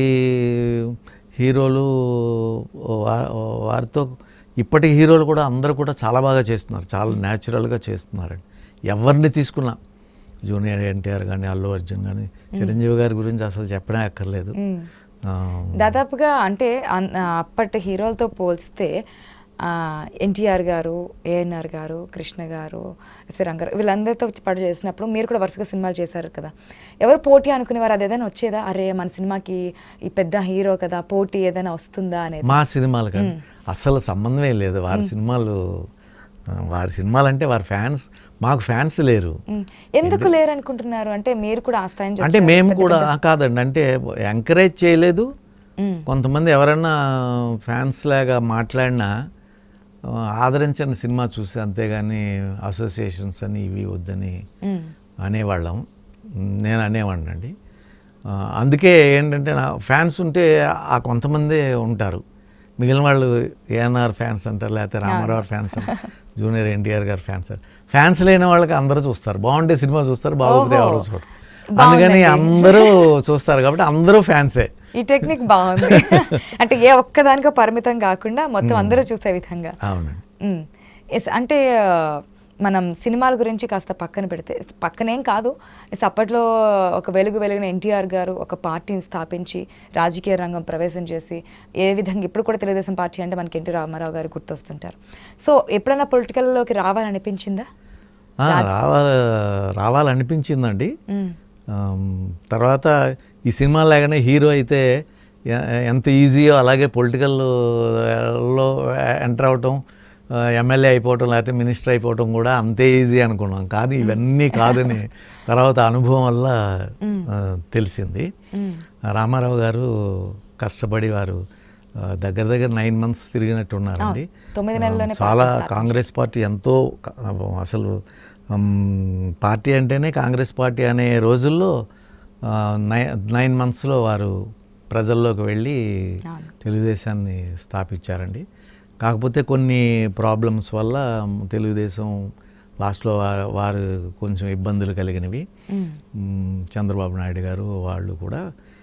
Speaker 2: హీరోలు వా- వారితో ఇప్పటి హీరోలు కూడా అందరూ కూడా చాలా బాగా చేస్తున్నారు చాలా న్యాచురల్గా చేస్తున్నారండి ఎవరిని తీసుకున్నా జూనియర్ ఎన్టీఆర్ కానీ అల్లు అర్జున్ కానీ చిరంజీవి గారి గురించి అసలు చెప్పనే అక్కర్లేదు
Speaker 1: మ్మ్.
Speaker 2: ఆ,
Speaker 1: దాదాపుగా అంటే అన్- ఆ, అప్పటి హీరోలతో పోల్స్తే ఎన్టీఆర్ గారు ఏఎన్ఆర్ గారు కృష్ణ గారు ఎస్వి రంగారు వీళ్ళందరితో పాటు చేసినప్పుడు మీరు కూడా వరుసగా సినిమాలు చేశారు కదా ఎవరు పోటీ అనుకునేవారు అది ఏదైనా వచ్చేదా అరే మన సినిమాకి ఈ పెద్ద హీరో కదా పోటీ ఏదైనా వస్తుందా అనేది
Speaker 2: మా సినిమాలు కానీ అసలు సంబంధమే లేదు వారి సినిమాలు ఆ, వారి సినిమాలు అంటే వారి ఫ్యాన్స్ మాకు ఫ్యాన్స్ లేరు
Speaker 1: మ్మ్. ఎందుకు లేరు అనుకుంటున్నారు అంటే మీరు కూడా ఆ స్థాయి నుంచి
Speaker 2: అంటే
Speaker 1: వచ్చారు.
Speaker 2: మేము
Speaker 1: పెద్ద
Speaker 2: కూడా
Speaker 1: పెద్ద-
Speaker 2: కాదండి అంటే ఎంకరేజ్ చేయలేదు
Speaker 1: మ్మ్.
Speaker 2: కొంతమంది ఎవరైనా ఫ్యాన్స్ లాగా మాట్లాడినా ఆ, ఆదరించని సినిమా చూసి అంతేగాని అసోసియేషన్స్ అని ఇవి వద్దని
Speaker 1: మ్మ్.
Speaker 2: అనేవాళ్ళం నేను అనేవాడిని అండి అందుకే ఏంటంటే నా ఫ్యాన్స్ ఉంటే ఆ కొంతమందే ఉంటారు మిగిలిన వాళ్ళు ఏఎన్ఆర్ ఫ్యాన్స్ అంటారు లేకపోతే రామారావు ఫ్యాన్స్ అంటారు జూనియర్ ఎన్టీఆర్ గారు ఫ్యాన్స్ అంటారు ఫ్యాన్స్ లేని వాళ్ళకి అందరూ చూస్తారు బాగుంటే సినిమా చూస్తారు బాగోకపోతే
Speaker 1: ఓహో.
Speaker 2: ఎవరు చూడరు అందుకని
Speaker 1: బాగుందండి.
Speaker 2: అందరూ చూస్తారు కాబట్టి అందరూ ఫ్యాన్సే
Speaker 1: ఈ టెక్నిక్ బాగుంది అంటే ఏ ఒక్కదానికో పరిమితం కాకుండా మొత్తం అందరూ చూసే విధంగా
Speaker 2: అవునండి
Speaker 1: మ్మ్. ఎస్ అంటే ఆ, మనం సినిమాల గురించి కాస్త పక్కన పెడితే పక్కనేం కాదు ఎస్ అప్పట్లో ఒక వెలుగు వెలుగున ఎన్టీఆర్ గారు ఒక పార్టీని స్థాపించి రాజకీయ రంగం ప్రవేశం చేసి ఏ విధంగా ఇప్పుడు కూడా తెలుగుదేశం పార్టీ అంటే మనకి ఎన్టీ రామారావు గారు గుర్తొస్తుంటారు సో ఎప్పుడైనా పొలిటికల్లోకి రావాలనిపించిందా
Speaker 2: ఆ, రావాలి రావాలనిపించిందండి
Speaker 1: మ్మ్.
Speaker 2: ఆమ్, తర్వాత ఈ సినిమా లాగానే హీరో అయితే ఎ- ఎంత ఈజీయో అలాగే పొలిటికల్లో ఎంటర్ అవటం ఎమ్మెల్యే అయిపోవటం లేకపోతే మినిస్టర్ అయిపోవటం కూడా అంతే ఈజీ అనుకున్నాం కాదు ఇవన్నీ కాదని తర్వాత అనుభవం వల్ల ఆ, తెలిసింది
Speaker 1: మ్మ్.
Speaker 2: రామారావు గారు కష్టపడి వారు ఆ, దగ్గర దగ్గర నైన్ మంత్స్ తిరిగినట్టున్నారండి
Speaker 1: అవును. తొమ్మిది నెలల్లోనే
Speaker 2: ఆ, చాలా
Speaker 1: పార్టీ స్థాపించారు.
Speaker 2: కాంగ్రెస్ పార్టీ ఎంతో క- అసలు ఉమ్, పార్టీ అంటేనే కాంగ్రెస్ పార్టీ అనే రోజుల్లో ఆ, నై నైన్ మంత్స్లో వారు ప్రజల్లోకి వెళ్ళి
Speaker 1: అవును.
Speaker 2: తెలుగుదేశాన్ని స్థాపించారండి కాకపోతే కొన్ని ప్రాబ్లమ్స్ వల్ల తెలుగుదేశం లాస్ట్లో వారు వారు కొంచెం ఇబ్బందులు కలిగినవి
Speaker 1: మ్మ్.
Speaker 2: మ్, చంద్రబాబు నాయుడు గారు వాళ్ళు కూడా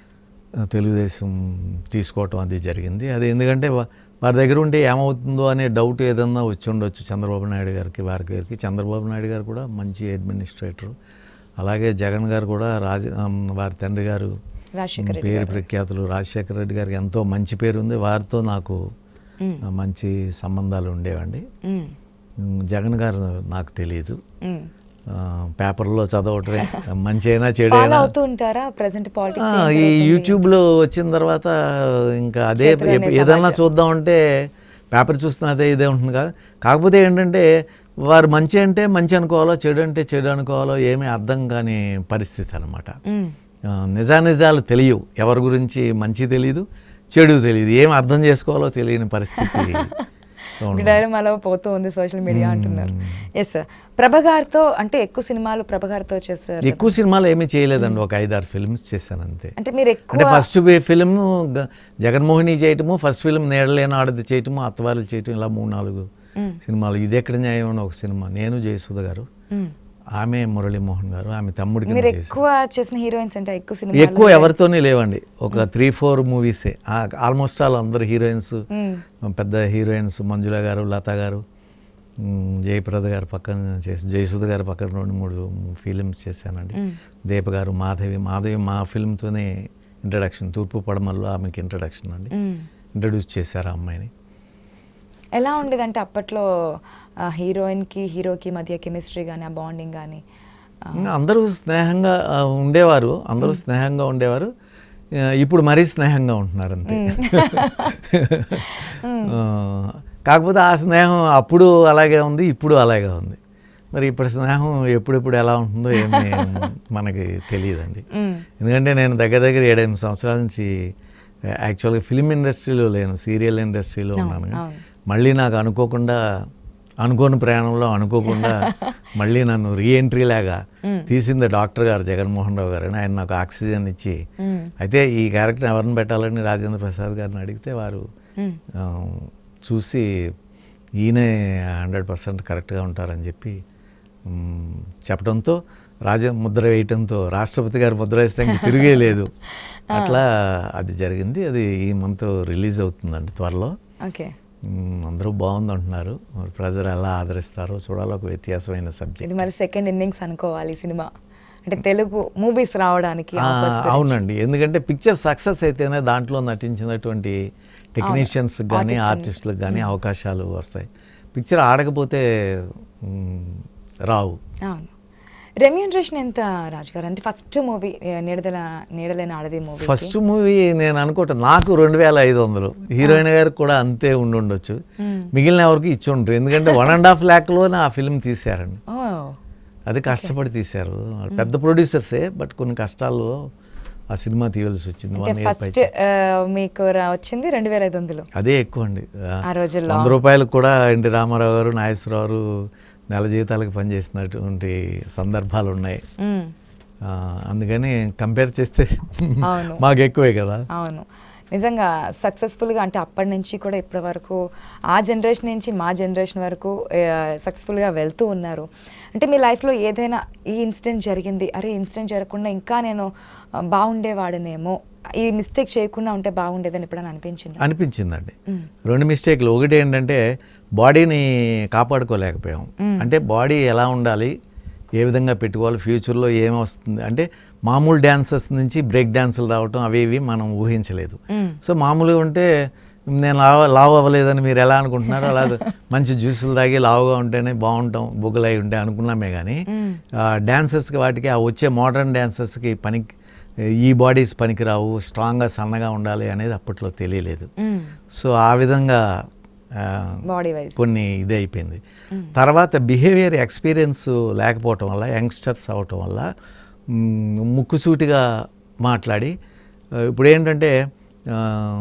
Speaker 2: ఆ, తెలుగుదేశం తీసుకోవటం అది జరిగింది అది ఎందుకంటే వా- వారి దగ్గర ఉంటే ఏమవుతుందో అనే డౌట్ ఏదన్నా వచ్చి ఉండొచ్చు చంద్రబాబు నాయుడు గారికి వారి గారికి చంద్రబాబు నాయుడు గారు కూడా మంచి అడ్మినిస్ట్రేటర్ అలాగే జగన్ గారు కూడా రాజ ఆమ్, వారి తండ్రి గారు
Speaker 1: రాజశేఖర రెడ్డి
Speaker 2: పేరు
Speaker 1: గారు.
Speaker 2: ప్రఖ్యాతులు రాజశేఖర రెడ్డి గారికి ఎంతో మంచి పేరు ఉంది వారితో నాకు
Speaker 1: మ్మ్.
Speaker 2: ఆ, మంచి సంబంధాలు ఉండేవండి
Speaker 1: మ్మ్.
Speaker 2: మ్, జగన్ గారు నాకు తెలియదు
Speaker 1: మ్మ్.
Speaker 2: ఆ, పేపర్లో చదవటమే మంచి అయినా చెడు
Speaker 1: ఫాలో
Speaker 2: అయినా
Speaker 1: అవుతూ ఉంటారా ప్రెసెంట్
Speaker 2: ఆ,
Speaker 1: పాలిటిక్స్
Speaker 2: ఈ యూట్యూబ్లో వచ్చిన తర్వాత ఇంకా అదే
Speaker 1: చేతులనే
Speaker 2: ఎప్- ఏదన్నా
Speaker 1: సమాజం.
Speaker 2: చూద్దామంటే పేపర్ చూస్తున్న అదే ఇదే ఉంటుంది కదా కాకపోతే ఏంటంటే వారు మంచి అంటే మంచి అనుకోవాలో చెడు అంటే చెడు అనుకోవాలో ఏమీ అర్థం కాని పరిస్థితి అనమాట నిజానిజాలు తెలియవు ఎవరి గురించి మంచి తెలియదు చెడు తెలియదు ఏం అర్థం చేసుకోవాలో తెలియని పరిస్థితి ఉంది.
Speaker 1: డైలమాలో పోతూ ఉంది సోషల్ మీడియా అంటున్నారు ఎస్ సార్ ప్రభ గారితో అంటే ఎక్కువ సినిమాలు ప్రభ గారితో చేస్తారు
Speaker 2: ఎక్కువ సినిమాలు ఏమీ చేయలేదండి ఒక ఐదారు ఫిల్మ్స్ చేశాను అంతే
Speaker 1: అంటే మీరు
Speaker 2: అంటే
Speaker 1: ఎక్కువ
Speaker 2: ఫస్ట్ ఫిలిం జగన్మోహిని చేయటము ఫస్ట్ ఫిలిం నేడలేని ఆడది చేయటము అత్తవారు చేయటం ఇలా మూడు నాలుగు
Speaker 1: మ్మ్.
Speaker 2: సినిమాలు ఇది ఎక్కడ న్యాయం అని ఒక సినిమా నేను జయసుధ గారు
Speaker 1: మ్మ్.
Speaker 2: ఆమె మురళీమోహన్ గారు ఆమె తమ్ముడి కింద
Speaker 1: మీరు
Speaker 2: చేశారు.
Speaker 1: ఎక్కువ చేసిన హీరోయిన్స్ అంటే ఎక్కువ సినిమా
Speaker 2: ఎక్కువ ఎవరితోనే లేవండి ఒక త్రీ ఫోర్ మూవీసే ఆల్మోస్ట్ ఆల్ అందరు హీరోయిన్స్ పెద్ద హీరోయిన్స్ మంజుల గారు లత గారు మ్, జయప్రద గారు పక్కన చేసి జయసుధ గారు పక్కన రెండు మూడు ఫిలిమ్స్ చేశానండి
Speaker 1: మ్మ్.
Speaker 2: దీప గారు మాధవి మాధవి మా ఫిల్మ్తోనే ఇంట్రడక్షన్ తూర్పు పడమల్లో ఆమెకి ఇంట్రడక్షన్ అండి ఇంట్రడ్యూస్ చేశారు ఆ అమ్మాయిని
Speaker 1: ఎలా ఉండేదంటే అప్పట్లో హీరోయిన్ కి హీరోకి మధ్య కెమిస్ట్రీ కానీ ఆ బాండింగ్ కానీ
Speaker 2: ఇంకా అందరూ స్నేహంగా ఆ, ఉండేవారు అందరూ స్నేహంగా ఉండేవారు ఆ, ఇప్పుడు మరీ స్నేహంగా ఉంటున్నారు అంతే ఆ, కాకపోతే ఆ స్నేహం అప్పుడు అలాగే ఉంది ఇప్పుడు అలాగే ఉంది మరి ఇప్పుడు స్నేహం ఎప్పుడెప్పుడు ఎలా ఉంటుందో ఏమీ మనకి తెలియదండి ఎందుకంటే నేను దగ్గర దగ్గర ఏడెనిమిది సంవత్సరాల నుంచి యాక్చువల్గా ఫిలిం ఇండస్ట్రీలో లేను సీరియల్ ఇండస్ట్రీలో
Speaker 1: అవును,
Speaker 2: ఉన్నాను
Speaker 1: అవును.
Speaker 2: మళ్ళీ నాకు అనుకోకుండా అనుకోని ప్రయాణంలో అనుకోకుండా మళ్ళీ నన్ను రీఎంట్రీ లాగా తీసింది డాక్టర్ గారు జగన్మోహన్ రావు గారు అని ఆయన నాకు ఆక్సిజన్ ఇచ్చి అయితే ఈ క్యారెక్టర్ ఎవరిని పెట్టాలని రాజేంద్ర ప్రసాద్ గారిని అడిగితే వారు ఆ, చూసి ఈయనే హండ్రెడ్ పర్సెంట్ కరెక్ట్గా ఉంటారని చెప్పి మ్, చెప్పడంతో రాజ ముద్ర వేయటంతో రాష్ట్రపతి గారు ముద్ర వేస్తే ఇంక తిరిగే లేదు అట్లా అది జరిగింది అది ఈ మంత్ రిలీజ్ అవుతుందండి త్వరలో
Speaker 1: ఓకే
Speaker 2: మ్, అందరూ బాగుంది అంటున్నారు మరి ప్రజలు ఎలా ఆదరిస్తారో చూడాలి ఒక వ్యత్యాసమైన
Speaker 1: ఇది
Speaker 2: సబ్జెక్ట్
Speaker 1: మరి సెకండ్ ఇన్నింగ్స్ అనుకోవాలి ఈ సినిమా అంటే తెలుగు మూవీస్ రావడానికి offers గురించి.
Speaker 2: అవునండి ఎందుకంటే పిక్చర్ సక్సెస్ అయితేనే దాంట్లో నటించినటువంటి టెక్నీషియన్స్ కానీ
Speaker 1: Artist
Speaker 2: ఆర్టిస్టులకు కానీ అవకాశాలు వస్తాయి పిక్చర్ ఆడకపోతే మ్, రావు
Speaker 1: అవును రెమ్యూనరేషన్ ఎంత రాజు గారు అంటే ఫస్ట్ మూవీ నీడదల నీడలేని ఆడది మూవీ
Speaker 2: ఫస్ట్ మూవీ నేను అనుకోవటం నాకు రెండు వేల ఐదు వందలు హీరోయిన్ గారికి కూడా అంతే ఉండి ఉండొచ్చు మిగిలిన ఎవరికి ఇచ్చి ఉండరు ఎందుకంటే వన్ అండ్ హాఫ్ ల్యాక్లోనే ఆ ఫిల్మ్ తీశారండి
Speaker 1: ఓ
Speaker 2: అది కష్టపడి తీశారు పెద్ద ప్రొడ్యూసర్సే బట్ కొన్ని కష్టాల్లో ఆ సినిమా తీయవలసి వచ్చింది
Speaker 1: అంటే
Speaker 2: వన్ ఇయర్ పై
Speaker 1: ఫస్ట్ మీకు రా- వచ్చింది రెండు వేల ఐదు వందలు
Speaker 2: అదే ఎక్కువ అండి
Speaker 1: ఆ రోజుల్లో.
Speaker 2: వంద రూపాయలకు కూడా ఎన్టీ రామారావు గారు నాగేశ్వరరావు గారు నెల జీతాలకు పనిచేసినటువంటి సందర్భాలు ఉన్నాయి
Speaker 1: మ్మ్.
Speaker 2: ఆ, అందుకని కంపేర్ చేస్తే
Speaker 1: అవును.
Speaker 2: మాకు ఎక్కువే కదా
Speaker 1: అవును నిజంగా సక్సెస్ఫుల్గా అంటే అప్పటి నుంచి కూడా ఇప్పటి వరకు ఆ జనరేషన్ నుంచి మా జనరేషన్ వరకు సక్సెస్ఫుల్గా వెళ్తూ ఉన్నారు అంటే మీ లైఫ్లో ఏదైనా ఈ ఇన్సిడెంట్ జరిగింది అరే ఇన్సిడెంట్ జరగకుండా ఇంకా నేను ఆ, బాగుండేవాడినేమో ఈ మిస్టేక్ చేయకుండా ఉంటే బాగుండేదని ఎప్పుడైనా అనిపించింది
Speaker 2: అనిపించిందండి రెండు మిస్టేక్లు ఒకటి ఏంటంటే బాడీని కాపాడుకోలేకపోయాం
Speaker 1: మ్మ్.
Speaker 2: అంటే బాడీ ఎలా ఉండాలి ఏ విధంగా పెట్టుకోవాలి ఫ్యూచర్లో ఏమొస్తుంది అంటే మామూలు డ్యాన్సెస్ నుంచి బ్రేక్ డ్యాన్సులు రావటం అవి ఇవి మనం ఊహించలేదు సో మామూలుగా ఉంటే నేను లావ్ లావ్ అవ్వలేదని మీరు ఎలా అనుకుంటున్నారో అలా మంచి జ్యూసులు తాగి లావుగా ఉంటేనే బాగుంటాం బుగ్గలై ఉంటే అనుకున్నామే కానీ డ్యాన్సెస్కి వాటికి ఆ వచ్చే మోడర్న్ డ్యాన్సెస్కి పని ఈ బాడీస్ పనికిరావు స్ట్రాంగ్గా సన్నగా ఉండాలి అనేది అప్పట్లో తెలియలేదు సో ఆ విధంగా ఆ,
Speaker 1: బాడీ వైజ్
Speaker 2: కొన్ని ఇది అయిపోయింది తర్వాత బిహేవియర్ ఎక్స్పీరియన్స్ లేకపోవటం వల్ల యంగ్స్టర్స్ అవటం వల్ల మ్, ముక్కుసూటిగా మాట్లాడి ఆ, ఇప్పుడు ఏంటంటే ఆ,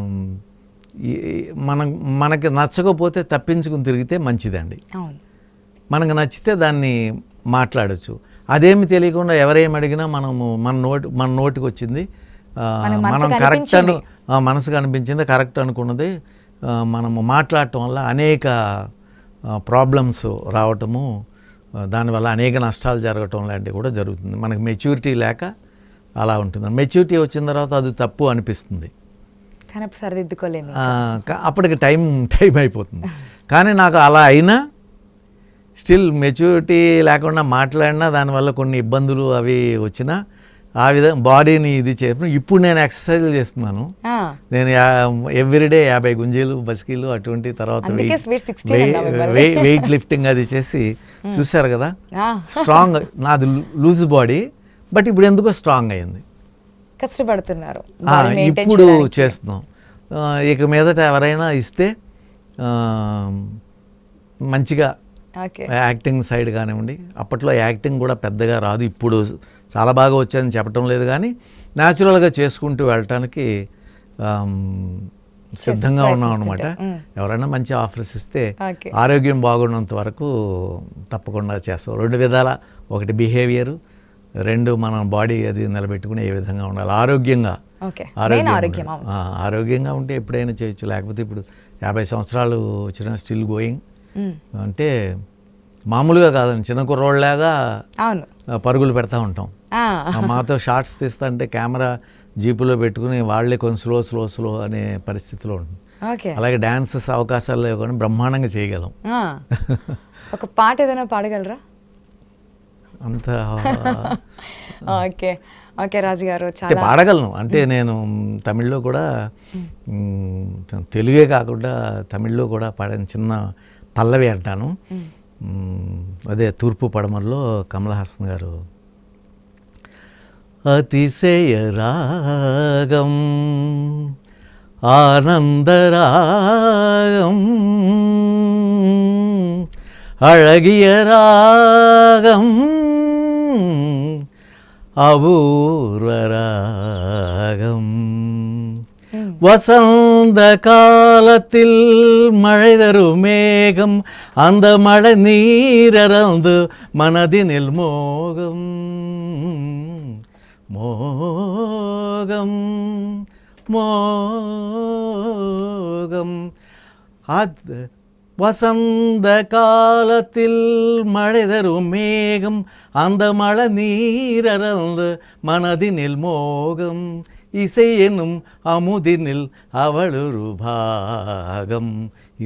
Speaker 2: ఈ- మనం మనకి నచ్చకపోతే తప్పించుకుని తిరిగితే మంచిదండి
Speaker 1: అవును
Speaker 2: మనకు నచ్చితే దాన్ని మాట్లాడొచ్చు అదేమి తెలియకుండా ఎవరేం అడిగినా మనము మన నోటి మన నోటికి వచ్చింది ఆ,
Speaker 1: మన మనసుకు
Speaker 2: మనం కరెక్ట్ అను
Speaker 1: అనిపించింది.
Speaker 2: ఆ, మనసుకు అనిపించింది కరెక్ట్ అనుకున్నది ఆ, మనము మాట్లాడటం వల్ల అనేక ప్రాబ్లమ్స్ రావటము ఆ, దానివల్ల అనేక నష్టాలు జరగటం లాంటివి కూడా జరుగుతుంది మనకి మెచ్యూరిటీ లేక అలా ఉంటుంది మెచ్యూరిటీ వచ్చిన తర్వాత అది తప్పు అనిపిస్తుంది
Speaker 1: కానీ అప్పుడు సరిదిద్దుకోలేము
Speaker 2: ఆ, క- అప్పటికి టైం టైం అయిపోతుంది కానీ నాకు అలా అయినా స్టిల్ మెచ్యూరిటీ లేకుండా మాట్లాడినా దానివల్ల కొన్ని ఇబ్బందులు అవి వచ్చినా ఆ విధంగా బాడీని ఇది చేయడం ఇప్పుడు నేను ఎక్సర్సైజ్ చేస్తున్నాను
Speaker 1: ఆ,
Speaker 2: నేను ఎవ్రీడే యాభై గుంజీలు బస్కీలు అటువంటి తర్వాత
Speaker 1: అందుకే sweet 16 ఉందా మిమ్మల్ని?
Speaker 2: వెయిట్ లిఫ్టింగ్ అది చేసి చూశారు కదా
Speaker 1: ఆ,
Speaker 2: స్ట్రాంగ్ నాది లూజ్ బాడీ బట్ ఇప్పుడు ఎందుకో స్ట్రాంగ్ అయింది
Speaker 1: కష్టపడుతున్నారు
Speaker 2: ఆ,
Speaker 1: body maintain
Speaker 2: ఇప్పుడు
Speaker 1: చేయడానికి.
Speaker 2: చేస్తున్నాం ఆ, ఇక మీదట ఎవరైనా ఇస్తే ఆ, మంచిగా
Speaker 1: ఓకే
Speaker 2: యాక్టింగ్ సైడ్ కానివ్వండి అప్పట్లో యాక్టింగ్ కూడా పెద్దగా రాదు ఇప్పుడు చాలా బాగా వచ్చాయని చెప్పడం లేదు కానీ న్యాచురల్గా చేసుకుంటూ వెళ్ళటానికి ఆమ్, సిద్ధంగా ఉన్నాం అనమాట
Speaker 1: ప్రయత్నిస్తుంటే. మ్.
Speaker 2: ఎవరైనా మంచి ఆఫర్స్ ఇస్తే
Speaker 1: ఓకే.
Speaker 2: ఆరోగ్యం బాగున్నంత వరకు తప్పకుండా చేస్తాం రెండు విధాల ఒకటి బిహేవియర్ రెండు మన బాడీ అది నిలబెట్టుకుని ఏ విధంగా ఉండాలి ఆరోగ్యంగా
Speaker 1: ఓకే మెయిన్ ఆరోగ్యం
Speaker 2: ఉండాలి.
Speaker 1: అవును
Speaker 2: ఆ, ఆరోగ్యంగా ఉంటే ఎప్పుడైనా చేయొచ్చు లేకపోతే ఇప్పుడు యాభై సంవత్సరాలు వచ్చిన స్టిల్ గోయింగ్
Speaker 1: మ్,
Speaker 2: అంటే మామూలుగా కాదండి చిన్న కుర్రోళ్ళలాగా
Speaker 1: అవును
Speaker 2: ఆ, పరుగులు పెడతా ఉంటాం
Speaker 1: ఆ,
Speaker 2: ఆ, మాతో షార్ట్స్ తీస్తా అంటే కెమెరా జీపులో పెట్టుకుని వాళ్ళే కొంచెం స్లో స్లో స్లో అనే పరిస్థితిలో ఉంటుంది
Speaker 1: ఓకే
Speaker 2: అలాగే డాన్సెస్ అవకాశాలు లేవు కానీ బ్రహ్మాండంగా చేయగలం
Speaker 1: ఆ, ఒక పాట ఏదైనా పాడగలరా
Speaker 2: అంత
Speaker 1: ఓకే ఓకే రాజు గారు
Speaker 2: అంటే
Speaker 1: చాలా
Speaker 2: పాడగలను అంటే నేను తమిళ్లో కూడా మ్, తెలుగే కాకుండా తమిళ్లో కూడా పాడాను చిన్న పల్లవి అంటాను
Speaker 1: మ్,
Speaker 2: మ్, అదే తూర్పు పడమరలో కమల్ హాసన్ గారు అతిశయ రాగం ఆనందరాగం అழகிய ராகம் அபூர்வ ராகம்
Speaker 1: ம்.
Speaker 2: வசந்த காலத்தில் மழை தரும் மேகம் அந்த மழை நீரறந்து மனதினில் மோகம் மோகம் மோகம் அது வசந்த காலத்தில் மழை தரும் மேகம் அந்த மழை நீரறந்து மனதினில் மோகம் இசை எனும் அமுதினில் அவளொரு பாகம்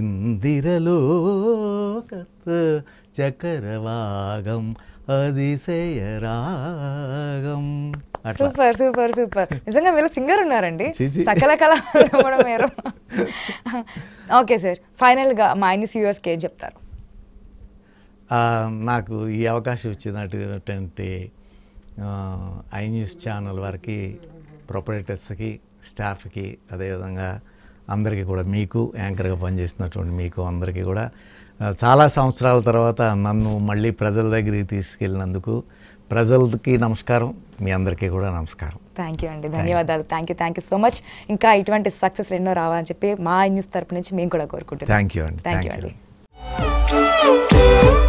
Speaker 2: இந்திரலோகத்து చక్రవాగం అతిశయ రాగం అట్లా
Speaker 1: సూపర్ సూపర్ సూపర్ నిజంగా మీరు సింగర్ ఉన్నారండి
Speaker 2: చీచీ.
Speaker 1: సకల కళ కూడా మీరు ఓకే సార్ ఫైనల్ గా మా ఐనిస్ యూఎస్ కి ఏం చెప్తారు
Speaker 2: ఆ, నాకు ఈ అవకాశం ఇచ్చినటువంటి ఆ, ఐ న్యూస్ ఛానల్ వారికి ప్రొపరేటర్స్కి స్టాఫ్కి అదేవిధంగా అందరికీ కూడా మీకు యాంకర్గా పనిచేస్తున్నటువంటి మీకు అందరికీ కూడా ఆ, చాలా సంవత్సరాల తర్వాత నన్ను మళ్ళీ ప్రజల దగ్గరికి తీసుకెళ్ళినందుకు ప్రజలకి నమస్కారం మీ అందరికీ కూడా నమస్కారం
Speaker 1: థ్యాంక్ యూ అండి ధన్యవాదాలు thank you thank you so much ఇంకా ఇటువంటి సక్సెస్ ఎన్నో రావాలని చెప్పి మా ఐ న్యూస్ తరపు నుంచి మేము కూడా కోరుకుంటున్నాం
Speaker 2: థ్యాంక్ యూ అండి
Speaker 1: థ్యాంక్ యూ
Speaker 2: థ్యాంక్
Speaker 1: అండి